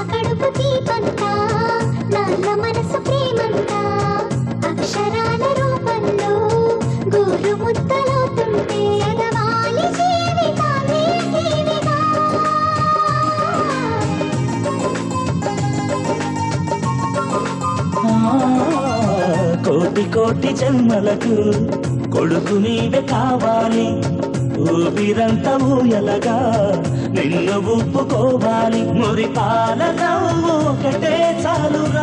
కడుపు తీపంతా నాన్న మనసు ప్రేమంతా అక్షరాల రూపంలో గోరు ముద్దలవుతుంటే ఎగవాలి జీవితాన్ని దీవిగా ఆ, కోటి కోటి జన్మలకు కొడుకు నీవే కావాలి ఊపిరంతా ఊయలగా నిన్ను ఒప్పుకోవాలి మురిపాల నవ్వు ఒకటే చాలురా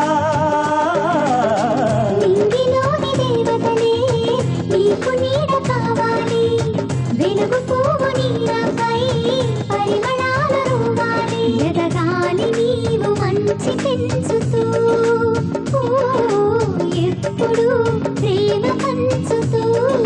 నింగిలోని దేవతలే నీకు నీడ కావాలి వెలుగు పువ్వు నీడపై పరిమళాల రూపాలి ఎదగాలి నీవు మంచి పెంచుతూ ఊ, ఎప్పుడు ప్రేమ పంచుతూ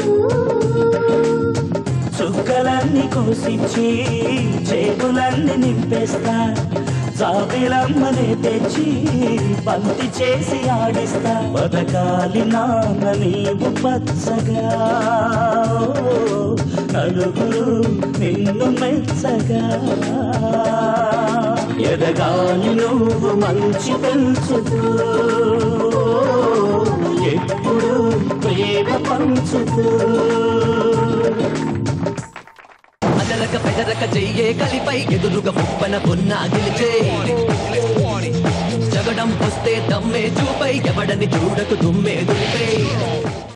చుక్కలన్నీ కోసిచ్చి చేతులన్నీ నింపేస్తా జాబిలమ్మనే తెచ్చి బంతి చేసి ఆడిస్తా బతకాలి నాన్న నీవు పచ్చగా ఓ, నలుగురు నిన్ను మెచ్చగా ఎదగాలి నువ్వు మంచి పెంచుతూ ఎప్పుడు ప్రేమ పంచుతూ అదలక పెదరక చెయ్యే కలిపై ఎదురుగా ముప్పన పొన్న గెలిచే జగడం వస్తే దమ్మే చూపై ఎవడని చూడకు దుమ్మే దులిపే